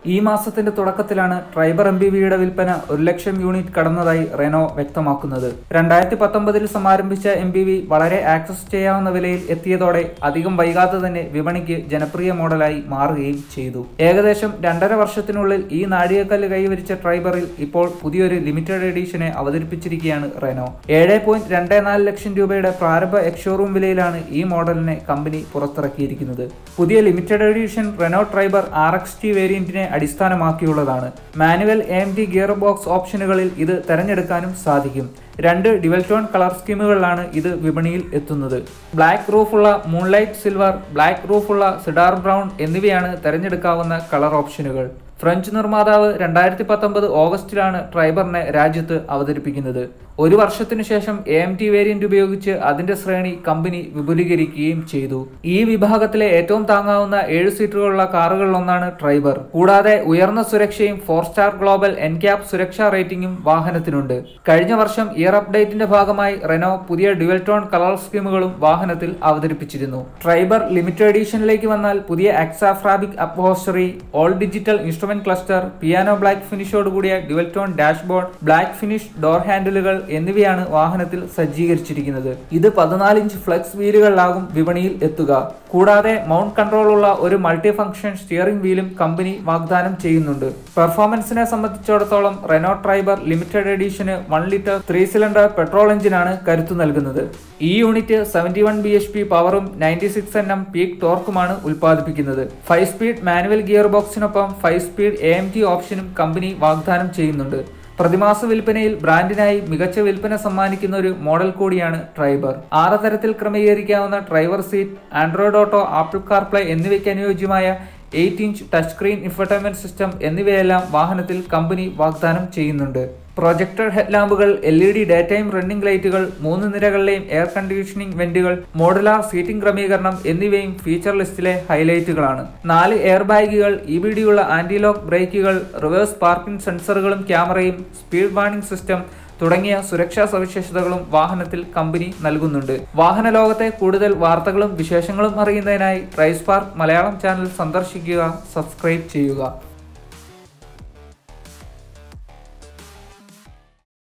ഈ മാസത്തിന്റെ തുടക്കത്തിലാണ് tribal M B വിയുടെ വിൽപ്പന ഒരു ലക്ഷം യൂണിറ്റ് കടന്നതായി റെനോ വ്യക്തമാക്കുന്നത് രണ്ടായിരത്തി പത്തൊമ്പതിൽ സമാരംഭിച്ച എം ബി വി വളരെ ആക്സസ് ചെയ്യാവുന്ന വിലയിൽ എത്തിയതോടെ അധികം വൈകാതെ തന്നെ വിപണിക്ക് ജനപ്രിയ മോഡലായി മാറുകയും ചെയ്തു ഏകദേശം രണ്ടര വർഷത്തിനുള്ളിൽ ഈ നാഴികക്കല്ല് കൈവരിച്ച ട്രൈബറിൽ ഇപ്പോൾ പുതിയൊരു ലിമിറ്റഡ് എഡിഷനെ അവതരിപ്പിച്ചിരിക്കുകയാണ് റെനോ ഏഴ് പോയിന്റ് രണ്ട് നാല് ലക്ഷം രൂപയുടെ പ്രാരംഭ എക്സ്ഷോറൂം വിലയിലാണ് ഈ മോഡലിനെ കമ്പനി പുറത്തിറക്കിയിരിക്കുന്നത് പുതിയ limited edition Renault Triber R X T വേരിയന്റിനെ അടിസ്ഥാനമാക്കിയുള്ളതാണ് manual M D gear box ഓപ്ഷനുകളിൽ ഇത് തെരഞ്ഞെടുക്കാനും സാധിക്കും രണ്ട് ഡിവൽ ടോൺ കളർ സ്കീമുകളിലാണ് ഇത് വിപണിയിൽ എത്തുന്നത് ബ്ലാക്ക് റൂഫുള്ള മൂൺലൈറ്റ് സിൽവർ ബ്ലാക്ക് റൂഫുള്ള സിഡാർ ബ്രൗൺ എന്നിവയാണ് തെരഞ്ഞെടുക്കാവുന്ന കളർ ഓപ്ഷനുകൾ ഫ്രഞ്ച് നിർമ്മാതാവ് രണ്ടായിരത്തി പത്തൊമ്പത് ഓഗസ്റ്റിലാണ് ട്രൈബറിനെ രാജ്യത്ത് അവതരിപ്പിക്കുന്നത് ഒരു വർഷത്തിനു ശേഷം എ എം ടി വേരിയന്റ് ഉപയോഗിച്ച് അതിന്റെ ശ്രേണി കമ്പനി വിപുലീകരിക്കുകയും ചെയ്തു ഈ വിഭാഗത്തിലെ ഏറ്റവും താങ്ങാവുന്ന ഏഴ് സീറ്റുകളുള്ള കാറുകളിലൊന്നാണ് ട്രൈബർ കൂടാതെ ഉയർന്ന സുരക്ഷയും ഫോർ സ്റ്റാർ ഗ്ലോബൽ എൻക്യാപ് സുരക്ഷാ റേറ്റിംഗും വാഹനത്തിനുണ്ട് കഴിഞ്ഞ വർഷം ഇയർ അപ്ഡേറ്റിന്റെ ഭാഗമായി റെനോ പുതിയ ഡ്യുവൽ ടോൺ കളർ സ്കീമുകളും വാഹനത്തിൽ അവതരിപ്പിച്ചിരുന്നു ട്രൈബർ ലിമിറ്റഡ് എഡീഷനിലേക്ക് വന്നാൽ പുതിയ എക്സാഫ്രാബിക് upholstery all digital instrument cluster piano black ഫിനിഷോട് കൂടിയ dual tone dashboard black finish door ഹാൻഡിലുകൾ എന്നിവയാണ് വാഹനത്തിൽ സജ്ജീകരിച്ചിരിക്കുന്നത് ഇത് പതിനാല് ഇഞ്ച് ഫ്ലെക്സ് വീലുകളിലാകും വിപണിയിൽ എത്തുക കൂടാതെ മൗണ്ട് കൺട്രോൾ ഉള്ള ഒരു മൾട്ടി ഫംഗ്ഷൻ സ്റ്റിയറിംഗ് വീലും കമ്പനി വാഗ്ദാനം ചെയ്യുന്നുണ്ട് പെർഫോമൻസിനെ സംബന്ധിച്ചിടത്തോളം റെനോ ട്രൈബർ ലിമിറ്റഡ് എഡീഷന് one litre three cylinder petrol എഞ്ചിനാണ് കരുത്തു നൽകുന്നത് ഈ unit seventy one B H P പവറും ninety six N M peak ടോർക്കുമാണ് ഉൽപ്പാദിപ്പിക്കുന്നത് ഫൈവ് സ്പീഡ് മാനുവൽ ഗിയർ ബോക്സിനൊപ്പം five speed A M T ഓപ്ഷനും കമ്പനി വാഗ്ദാനം ചെയ്യുന്നുണ്ട് പ്രതിമാസ വിൽപ്പനയിൽ ബ്രാൻഡിനായി മികച്ച വിൽപ്പന സമ്മാനിക്കുന്ന ഒരു മോഡൽ കൂടിയാണ് ട്രൈബർ ആറ് തരത്തിൽ ക്രമീകരിക്കാവുന്ന driver seat Android auto Apple CarPlay എന്നിവയ്ക്ക് അനുയോജ്യമായ eight inch touch screen infotainment system എന്നിവയെല്ലാം വാഹനത്തിൽ കമ്പനി വാഗ്ദാനം ചെയ്യുന്നുണ്ട് പ്രൊജക്ടർ ഹെഡ്ലാമ്പുകൾ L E D day time running ലൈറ്റുകൾ മൂന്ന് നിരകളിലെയും എയർ കണ്ടീഷനിംഗ് വെന്റുകൾ മോഡുലാർ സീറ്റിംഗ് ക്രമീകരണം എന്നിവയും ഫീച്ചർ ലിസ്റ്റിലെ ഹൈലൈറ്റുകളാണ് നാല് എയർ ബാഗുകൾ ഇ ബി ഡിയുള്ള ആന്റി ലോക്ക് ബ്രേക്കുകൾ റിവേഴ്സ് പാർക്കിംഗ് സെൻസറുകളും ക്യാമറയും സ്പീഡ് വാർണിംഗ് സിസ്റ്റം തുടങ്ങിയ സുരക്ഷാ സവിശേഷതകളും വാഹനത്തിൽ കമ്പനി നൽകുന്നുണ്ട് വാഹന ലോകത്തെ കൂടുതൽ വാർത്തകളും വിശേഷങ്ങളും അറിയുന്നതിനായി ട്രൈസ്പാർക്ക് മലയാളം ചാനൽ സന്ദർശിക്കുക സബ്സ്ക്രൈബ് ചെയ്യുക